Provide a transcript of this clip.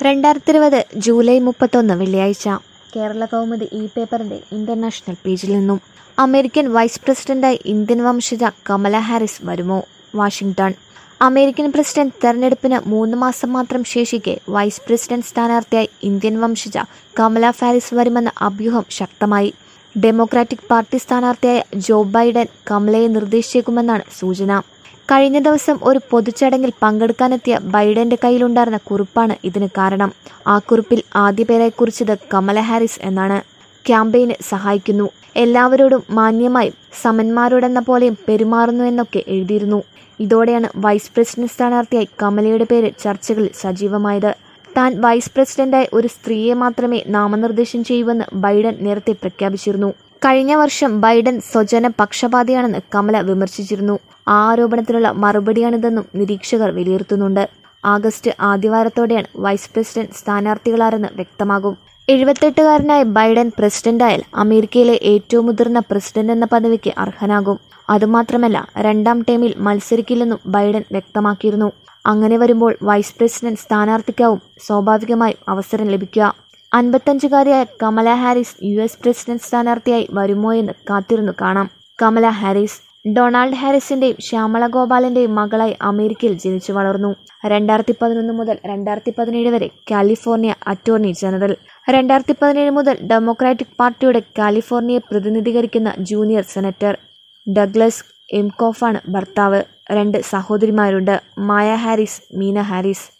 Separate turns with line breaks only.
രണ്ടായിരത്തി ഇരുപത് ജൂലൈ മുപ്പത്തൊന്ന് വെള്ളിയാഴ്ച കേരള കൗമുദി ഇ പേപ്പറിന്റെ ഇന്റർനാഷണൽ പേജിൽ നിന്നും അമേരിക്കൻ വൈസ് പ്രസിഡന്റായി ഇന്ത്യൻ വംശജ കമല ഹാരിസ് വരുമോ വാഷിംഗ്ടൺ അമേരിക്കൻ പ്രസിഡന്റ് തെരഞ്ഞെടുപ്പിന് മൂന്ന് മാസം മാത്രം ശേഷിക്കെ വൈസ് പ്രസിഡന്റ് സ്ഥാനാർത്ഥിയായി ഇന്ത്യൻ വംശജ കമല ഹാരിസ് വരുമെന്ന അഭ്യൂഹം ശക്തമായി ഡെമോക്രാറ്റിക് പാർട്ടി സ്ഥാനാർത്ഥിയായ ജോ ബൈഡൻ കമലയെ നിർദ്ദേശിച്ചേക്കുമെന്നാണ് സൂചന കഴിഞ്ഞ ദിവസം ഒരു പൊതുചടങ്ങിൽ പങ്കെടുക്കാനെത്തിയ ബൈഡന്റെ കയ്യിലുണ്ടായിരുന്ന കുറിപ്പാണ് ഇതിന് കാരണം ആ കുറിപ്പിൽ ആദ്യ പേരായി കുറിച്ചത് കമല ഹാരിസ് എന്നാണ് ക്യാമ്പയിന് സഹായിക്കുന്നു എല്ലാവരോടും മാന്യമായും സമന്മാരോടെന്ന പോലെയും പെരുമാറുന്നു എന്നൊക്കെ എഴുതിയിരുന്നു ഇതോടെയാണ് വൈസ് പ്രസിഡന്റ് സ്ഥാനാർത്ഥിയായി കമലയുടെ പേര് ചർച്ചകളിൽ സജീവമായത് താൻ വൈസ് പ്രസിഡന്റായി ഒരു സ്ത്രീയെ മാത്രമേ നാമനിർദ്ദേശം ചെയ്യുമെന്ന് ബൈഡൻ നേരത്തെ പ്രഖ്യാപിച്ചിരുന്നു കഴിഞ്ഞ വർഷം ബൈഡൻ സ്വജന പക്ഷപാതിയാണെന്ന് കമല വിമർശിച്ചിരുന്നു ആ ആരോപണത്തിനുള്ള മറുപടിയാണിതെന്നും നിരീക്ഷകർ വിലയിരുത്തുന്നുണ്ട് ആഗസ്റ്റ് ആദ്യവാരത്തോടെയാണ് വൈസ് പ്രസിഡന്റ് സ്ഥാനാർത്ഥികളാരെന്ന് വ്യക്തമാകും എഴുപത്തെട്ടുകാരനായ ബൈഡൻ പ്രസിഡന്റായാൽ അമേരിക്കയിലെ ഏറ്റവും മുതിർന്ന പ്രസിഡന്റ് എന്ന പദവിക്ക് അർഹനാകും അതുമാത്രമല്ല രണ്ടാം ടേമിൽ മത്സരിക്കില്ലെന്നും ബൈഡൻ വ്യക്തമാക്കിയിരുന്നു അങ്ങനെ വരുമ്പോൾ വൈസ് പ്രസിഡന്റ് സ്ഥാനാർത്ഥിക്കാവും സ്വാഭാവികമായും അവസരം ലഭിക്കുക അൻപത്തഞ്ചുകാരിയായ Kamala Harris U S president സ്ഥാനാർത്ഥിയായി വരുമോ എന്ന് കാത്തിരുന്നു കാണാം കമല ഹാരിസ് ഡൊണാൾഡ് ഹാരിസിന്റെയും ശ്യാമള ഗോപാലിന്റെയും മകളായി അമേരിക്കയിൽ ജനിച്ചു വളർന്നു രണ്ടായിരത്തി പതിനൊന്ന് മുതൽ രണ്ടായിരത്തി പതിനേഴ് വരെ കാലിഫോർണിയ അറ്റോർണി ജനറൽ രണ്ടായിരത്തി പതിനേഴ് മുതൽ ഡെമോക്രാറ്റിക് പാർട്ടിയുടെ കാലിഫോർണിയയെ പ്രതിനിധീകരിക്കുന്ന ജൂനിയർ സെനറ്റർ ഡഗ്ലസ് എംകോഫാണ് ഭർത്താവ് രണ്ട് സഹോദരിമാരുണ്ട് മായ ഹാരിസ് മീന ഹാരിസ്